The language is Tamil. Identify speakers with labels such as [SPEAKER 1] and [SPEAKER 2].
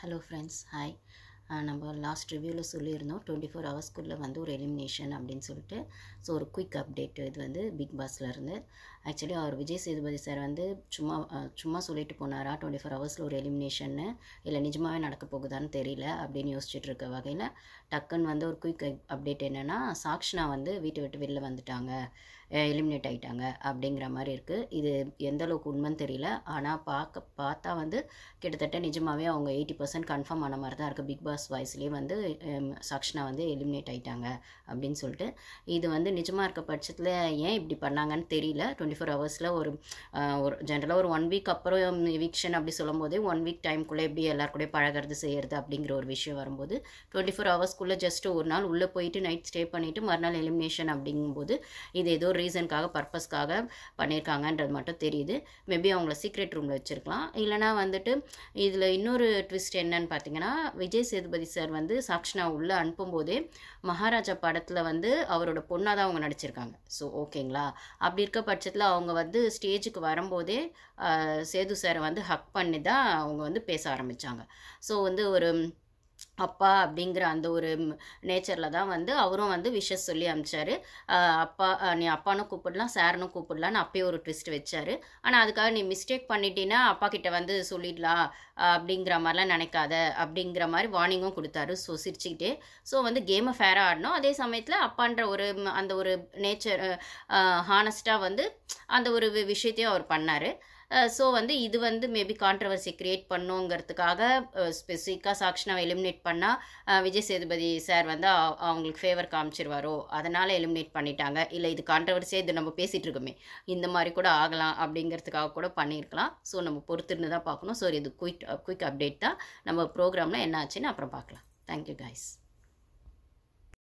[SPEAKER 1] ஹலோ ஃப்ரெண்ட்ஸ் ஹாய் நம்ம லாஸ்ட் ரிவ்யூவில் சொல்லியிருந்தோம் டுவெண்ட்டி ஃபோர் ஹவர்ஸ்க்குள்ளே வந்து ஒரு எலிமினேஷன் அப்படின்னு சொல்லிட்டு ஸோ ஒரு குயிக் அப்டேட் இது வந்து பிக் பாஸில் இருந்து ஆக்சுவலி அவர் விஜய் சேதுபதி சார் வந்து சும்மா அஹ், சும்மா சொல்லிட்டு போனாரா டுவெண்ட்டி ஃபோர் ஹவர்ஸில் ஒரு எலிமினேஷன்னு இல்லை நிஜமாகவே நடக்க போகுதான்னு தெரியல அப்படின்னு யோசிச்சுட்டு இருக்க வகையில் டக்குன்னு வந்து ஒரு குயிக் அப்டேட் என்னென்னா சாக்ஷனா வந்து வீட்டை விட்டு வெளில வந்துட்டாங்க எலிமினேட் ஆயிட்டாங்க அப்படிங்கிற மாதிரி இருக்குது இது எந்த அளவுக்கு உண்மைன்னு தெரியல ஆனால் பார்க்க பார்த்தா வந்து கிட்டத்தட்ட நிஜமாகவே அவங்க எயிட்டி பர்சன்ட் கன்ஃபார்ம் ஆன மாதிரி தான் இருக்குது பிக் பாஸ் வாய்ஸ்லேயே வந்து ஹம், சாக்ஷனா வந்து எலிமினேட் ஆயிட்டாங்க அப்படின்னு சொல்லிட்டு இது வந்து நிஜமாக இருக்க பட்சத்தில் ஏன் இப்படி பண்ணாங்கன்னு தெரியல டுவெண்ட்டி ஃபோர் ஹவர்ஸில் ஒரு ஆஹ், ஒரு ஜென்ரலாக ஒரு ஒன் வீக் அப்புறம் எவிக்ஷன் அப்படி சொல்லும் போதே ஒன் வீக் டைம்குள்ளே எப்படி எல்லார் கூடயும் பழகிறது செய்யறது அப்படிங்கிற ஒரு விஷயம் வரும்போது டுவெண்ட்டி ஃபோர் ஹவர்ஸ்க்குள்ளே ஜஸ்ட் ஒரு நாள் உள்ளே போயிட்டு நைட் ஸ்டே பண்ணிவிட்டு மறுநாள் எலிமினேஷன் அப்படிங்கும்போது இது ஏதோ ரீசனுக்காக பர்பஸ்க்காக பண்ணியிருக்காங்கன்றது மட்டும் தெரியுது மேபி அவங்கள சீக்ரெட் ரூமில் வச்சுருக்கலாம் இல்லைனா வந்துட்டு இதில் இன்னொரு ட்விஸ்ட் என்னன்னு பார்த்தீங்கன்னா விஜய் சேதுபதி சார் வந்து சாக்ஷனா உள்ளே அனுப்பும்போதே மகாராஜா படத்தில் வந்து அவரோட பொண்ணாக தான் அவங்க நடிச்சிருக்காங்க ஸோ ஓகேங்களா அப்படி இருக்க பட்சத்தில் அவங்க வந்து ஸ்டேஜுக்கு வரும்போதே ஆஹ், சேது சாரை வந்து ஹக் பண்ணி தான் அவங்க வந்து பேச ஆரம்பித்தாங்க ஸோ வந்து ஒரு அப்பா அப்படிங்கிற அந்த ஒரு நேச்சரில் தான் வந்து அவரும் வந்து விஷஸ் சொல்லி அனுப்பிச்சாரு ஆஹ் அப்பா ஆஹ் நீ அப்பானும் கூப்பிடலாம் சாரனும் கூப்பிடலான்னு அப்பயே ஒரு ட்விஸ்ட் வச்சாரு ஆனால் அதுக்காக நீ மிஸ்டேக் பண்ணிட்டீன்னா அப்பா கிட்ட வந்து சொல்லிடலாம் ஆஹ் அப்படிங்கிற மாதிரிலாம் நினைக்காத அப்படிங்கிற மாதிரி வார்னிங்கும் கொடுத்தாரு ஸோ சிரிச்சுக்கிட்டே ஸோ வந்து கேமை ஃபேராக ஆடணும் அதே சமயத்தில் அப்பான்ற ஒரு ம், அந்த ஒரு நேச்சர் ஹானஸ்ட்டாக வந்து அந்த ஒரு வி- விஷயத்தையும் அவர் பண்ணார் ஸோ வந்து இது வந்து மேபி கான்ட்ரவர்சி கிரியேட் பண்ணுங்கிறதுக்காக ஸ்பெசிஃபிக்காக சாக்ஷனாவை எலிமினேட் பண்ணால் விஜய் சேதுபதி சார் வந்து அ- அவங்களுக்கு ஃபேவர் காமிச்சிருவாரோ அதனால் எலிமினேட் பண்ணிட்டாங்க இல்லை இது கான்ட்ரவர்சியாக இது நம்ம பேசிகிட்டு இருக்கோமே இந்த மாதிரி கூட ஆகலாம் அப்படிங்கிறதுக்காக கூட பண்ணியிருக்கலாம் ஸோ நம்ம பொறுத்திருந்து தான் பார்க்கணும் ஸோ இது குயிக் குயிக் அப்டேட் தான் நம்ம ப்ரோக்ராமில் என்ன ஆச்சுன்னு அப்புறம் பார்க்கலாம் தேங்க்யூ கைஸ்